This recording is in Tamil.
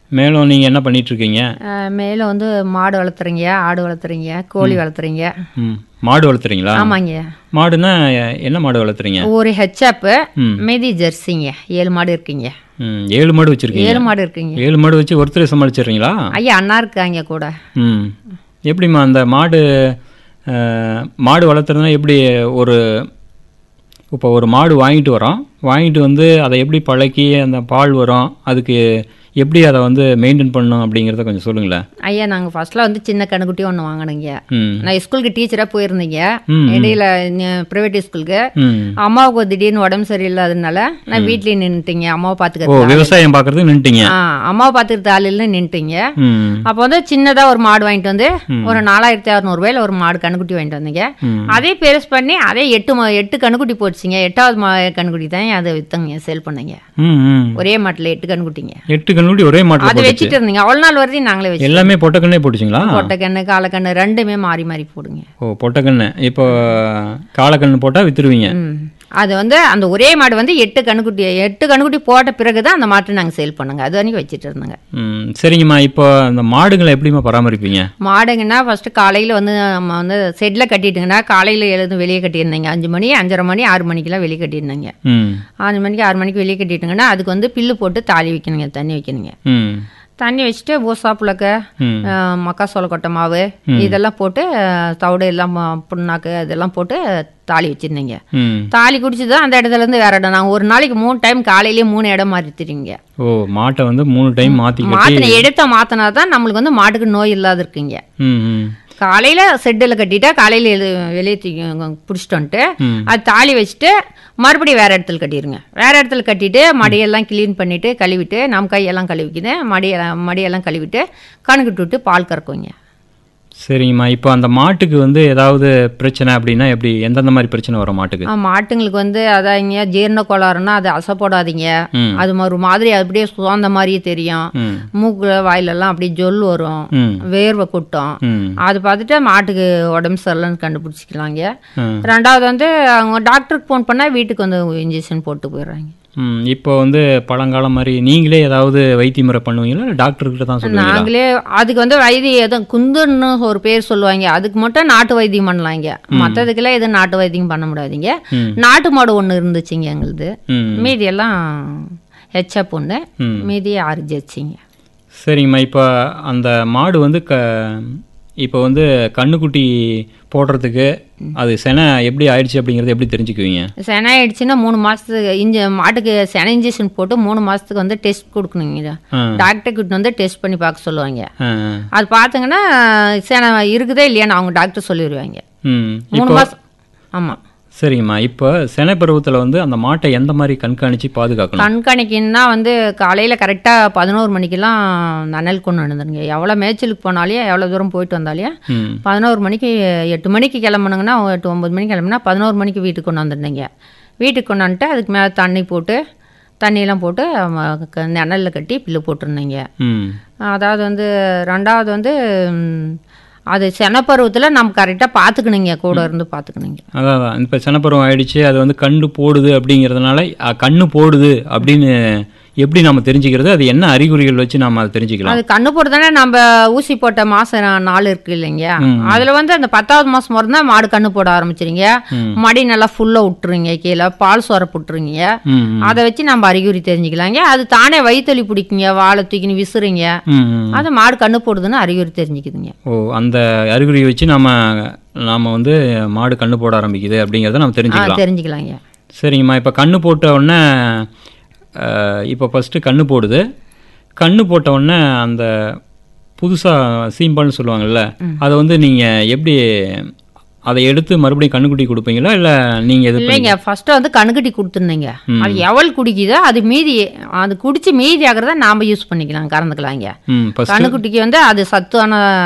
மேலும் நீங்கள் என்ன பண்ணிட்டு இருக்கீங்க அஹ், மேலும் வந்து மாடு வளர்த்துறீங்க ஆடு வளர்த்துறீங்க கோழி வளர்த்துறீங்க ம் மாடு வளர்த்துறீங்களா ஆமாங்க மாடுனா எ- என்ன மாடு வளர்த்துறீங்க ஒரு ஹெச்அப்பு ம் மீதி ஜெர்சிங்க ஏழு மாடு இருக்குங்க ம் ஏழு மாடு வச்சுருக்கீங்க ஏழு மாடு இருக்குங்க ஏழு மாடு வச்சு ஒருத்தர் சமாளிச்சிடுறீங்களா ஐயா அண்ணா இருக்காங்க கூட ம் எப்படிம்மா அந்த மாடு அஹ், மாடு வளர்த்துறதுனா எப்படி ஒரு இப்போ ஒரு மாடு வாங்கிட்டு வரோம் வாங்கிட்டு வந்து அதை எப்படி பழக்கி அந்த பால் வரும் அதுக்கு எப்படி அதை வந்து மெயின்டைன் பண்ணணும் அப்படிங்கிறத கொஞ்சம் சொல்லுங்களேன் ஐயா நாங்கள் ஃபர்ஸ்ட்ல வந்து சின்ன கண்ணுக்குட்டி ஒன்று வாங்கினோங்க ம் நான் ஸ்கூலுக்கு டீச்சராக போயிருந்தீங்க ம், இடையில ப்ரைவேட் ஸ்கூலுக்கு ம் அம்மாவுக்கு திடீர்னு உடம்பு சரியில்லாததுனால நான் வீட்லயே நின்றுட்டீங்க அம்மாவை ஓ பார்த்துக்கிறது விவசாயம் பார்க்கறதுக்கு நின்ட்டீங்க ஆ அம்மாவை பார்த்துக்கிறது ஆள் இல்லை நின்றுட்டீங்க ம் அப்போ வந்து சின்னதா ஒரு மாடு வாங்கிட்டு வந்து ஒரு நாலாயிரத்தி அறநூறுபாயில ஒரு மாடு கண்ணுக்குட்டி வாங்கிட்டு வந்தீங்க ம். அதே பெருசு பண்ணி அதே எட்டு மா- எட்டு கண்ணுக்குட்டி போச்சுங்க எட்டாவது மா கண்ணுக்குட்டி தான் அதை வித்தங்க சேல் பண்ணீங்க ம் ம் ஒரே மாட்டுல எட்டு கண்ணுக்குட்டிங்க எட்டு கண்ணுடி ஒரே மாட்டில் அது போட்டுச்சு வச்சுட்டு இருந்தீங்க அவ்வளோ நாள் வரையும் நாங்களே வச்சு எல்லாமே பொட்டக்கண்ணே போட்டுச்சுங்களா பொட்டைக்கண்ணு காலக்கண்ணு ரெண்டுமே மாறி மாறி போடுங்க ஓ பொட்டக்கண்ணு இப்போ காலக்கண்ணு போட்டால் விற்றுருவீங்க ம் அது வந்து அந்த ஒரே மாடு வந்து எட்டு கண்ணுக்குட்டி எட்டு கண்ணுக்குட்டி போட்ட பிறகு தான் அந்த மாட்டை நாங்கள் சேல் பண்ணுங்க அது வரைக்கும் வச்சுட்டு இருந்தோங்க ம் சரிங்கம்மா இப்போ அந்த மாடுகளை எப்படிம்மா பராமரிப்பீங்க மாடுங்கன்னா ஃபஸ்ட்டு காலையில் வந்து நம்ம வந்து செட்டில் கட்டிட்டுங்கன்னா காலையில் எழுந்து வெளியே கட்டியிருந்தீங்க அஞ்சு மணி அஞ்சரை மணி ஆறு மணிக்கெல்லாம் வெளியே கட்டியிருந்தீங்க ம் அஞ்சு மணிக்கு ஆறு மணிக்கு வெளியே கட்டிட்டுங்கன்னா அதுக்கு வந்து பில்லு போட்டு தாலி வைக்கணுங்க தண்ணி வைக்கணுங்க ம் தண்ணி வச்சுட்டு பூசா புழக்க ம் மக்காசோள கொட்டை மாவு இதெல்லாம் போட்டு அஹ், தவிடு எல்லாம் ம- புண்ணாக்கு இதெல்லாம் போட்டு தாலி வச்சிருந்தீங்க ம் தாலி குடிச்சு தான் அந்த இடத்துல இருந்து வேற இடம் நாங்கள் ஒரு நாளைக்கு மூணு டைம் காலையிலேயே மூணு இடம் மாற்றிட்டுறீங்க ஓ மாட்டை வந்து மூணு டைம் மாற்றி கட்டி மாற்றின இடத்த மாற்றினா தான் நம்மளுக்கு வந்து மாட்டுக்கு நோய் இல்லாத இருக்குங்க ம் ம் காலையில் செட்டில் கட்டிட்டா காலையில் எழு வெளியே தூக்கி பிடிச்சிட்டு வந்துட்டு ம். அது தாலி வச்சுட்டு மறுபடியும் வேற இடத்துல கட்டிடுங்க வேற இடத்துல கட்டிட்டு மடியெல்லாம் க்ளீன் பண்ணிட்டு கழுவிட்டு நம்ம கையெல்லாம் கழுவிக்கிது மடியெல்லாம் மடியெல்லாம் கழுவிட்டு கணக்கிட்டு விட்டு பால் கறக்குங்க சரிங்கம்மா இப்போ அந்த மாட்டுக்கு வந்து ஏதாவது பிரச்சனை அப்படின்னா எப்படி எந்தெந்த மாதிரி பிரச்சனை வரும் மாட்டுக்கு ஆ, மாட்டுங்களுக்கு வந்து அதாங்க ஜீரண கோளாறுன்னா அது அசை போடாதீங்க ம் அது ஒரு மாதிரி அப்படியே சுவாந்த மாதிரியே தெரியும் ம் மூக்குல வாயிலெல்லாம் அப்படியே ஜொல் வரும் ம் வேர்வை கொட்டும் ம் அது பார்த்துட்டு மாட்டுக்கு உடம்பு சரியில்லைன்னு கண்டுபிடிச்சிக்கலாங்க ம். ரெண்டாவது வந்து அவங்க டாக்டருக்கு ஃபோன் பண்ணால் வீட்டுக்கு வந்து இன்ஜெக்ஷன் போட்டு போயிடுறாங்க ம் இப்போ வந்து பழங்காலம் மாதிரி நீங்களே ஏதாவது வைத்திய முறை பண்ணுவீங்களா இல்லை டாக்டர்கிட்ட தான் சொல்லுவீங்களா நாங்களே அதுக்கு வந்து வைத்தியம் எதுவும் குந்துன்னு ஒரு பேர் சொல்லுவாங்க அதுக்கு மட்டும் நாட்டு வைத்தியம் பண்ணலாங்க மற்றதுக்கெல்லாம் எதுவும் நாட்டு வைத்தியம் பண்ண முடியாதுங்க ம். நாட்டு மாடு ஒன்று இருந்துச்சுங்க எங்களுது ம் மீதி எல்லாம் ஹெச்அப் ஒன்று ம் மீதி ஆறு ஜெர்சிங்க சரிங்கம்மா இப்போ அந்த மாடு வந்து க இப்போ வந்து கண்ணுக்குட்டி போடுறதுக்கு அது செனை எப்படி ஆயிடுச்சு அப்படிங்கிறத எப்படி தெரிஞ்சுக்குவீங்க செனை ஆயிடுச்சுன்னா மூணு மாதத்துக்கு இஞ்ச மாட்டுக்கு செனை இன்ஜெக்ஷன் போட்டு மூணு மாதத்துக்கு வந்து டெஸ்ட் கொடுக்கணுங்க ஆ டாக்டர் கிட்ட வந்து டெஸ்ட் பண்ணி பார்க்க சொல்லுவாங்க ஆ ஆ. அது பார்த்திங்கன்னா செனை இருக்குதா இல்லையான்னு அவங்க டாக்டர் சொல்லிடுவாங்க ம் மூணு இப்போ மாதம் ஆமாம் சரிங்கம்மா இப்போ செனை பருவத்தில் வந்து அந்த மாட்டை எந்த மாதிரி கண்காணித்து பாதுகாக்கணும் கண்காணிக்குன்னா வந்து காலையில் கரெக்டாக பதினோரு மணிக்கெல்லாம் நனல் கொண்டு வந்துடுங்க எவ்வளோ மேய்ச்சலுக்கு போனாலே எவ்வளோ தூரம் போயிட்டு வந்தாலே ம் பதினோரு மணிக்கு எட்டு மணிக்கு கிளம்புனுங்கன்னா எட்டு ஒம்பது மணிக்கு கிளம்புனா பதினோரு மணிக்கு வீட்டுக்கு கொண்டு வந்துடுங்க வீட்டுக்கு கொண்டு வந்துட்டு அதுக்கு மேலே தண்ணி போட்டு தண்ணியெல்லாம் போட்டு நெனலில் கட்டி பில்லு போட்டிருந்தீங்க ம் அதாவது வந்து ரெண்டாவது வந்து ம், அது செனப்பருவத்தில் நம்ம கரெக்டாக பார்த்துக்கணுங்க கூட இருந்து பார்த்துக்கணுங்க அதான் அதான் இப்போ செனப்பருவம் ஆயிடுச்சு அது வந்து கண்ணு போடுது அப்படிங்கிறதுனால அ, கண்ணு போடுது அப்படின்னு எப்படி நம்ம தெரிஞ்சுக்கிறது அது என்ன அறிகுறிகள் வச்சு நாம அதை தெரிஞ்சுக்கலாம் அது கண்ணு போட்டு தானே நம்ம ஊசி போட்ட மாதம் நாள் இருக்கு இல்லைங்க அதில் வந்து அந்த பத்தாவது மாதம் வரும் தான் மாடு கண்ணு போட ஆரம்பிச்சிருங்க ம். மடி நல்லா ஃபுல்லாக விட்டுருங்க கீழே பால் சோற விட்டுருங்க ம் ம். அதை வச்சு நம்ம அறிகுறி தெரிஞ்சுக்கலாங்க அது தானே வயிற்றுலி பிடிக்குங்க வாழை தூக்கின்னு விசுறுங்க ம் ம். அது மாடு கண்ணு போடுதுன்னு அறிகுறி தெரிஞ்சுக்குதுங்க ஓ அந்த அறிகுறியை வச்சு நாம நாம வந்து மாடு கண்ணு போட ஆரம்பிக்குது அப்படிங்கிறத நம்ம ஆ தெரிஞ்சுக்கலாம் தெரிஞ்சுக்கலாங்க சரிங்கம்மா இப்போ கண்ணு போட்ட உடனே அஹ், இப்போ ஃபஸ்ட்டு கண்ணு போடுது கண்ணு போட்ட உடனே அந்த புதுசாக சீம்பால்னு சொல்லுவாங்கல்ல அதை வந்து நீங்கள் எப்படி அதை எடுத்து மறுபடியும் கண்ணுக்குட்டி கொடுப்பீங்களா இல்லை நீங்கள் எது இல்லைங்க ஃபர்ஸ்ட் வந்து கண்ணுக்கட்டி கொடுத்துருந்தீங்க அது எவ்வளவு குடிக்குதோ அது மீதி அது குடிச்சு மீதி ஆகிறத நாம யூஸ் பண்ணிக்கலாம் கறந்துக்கலாங்க ம் ஃபஸ்ட்டு கண்ணுக்குட்டிக்கு வந்து அது சத்தான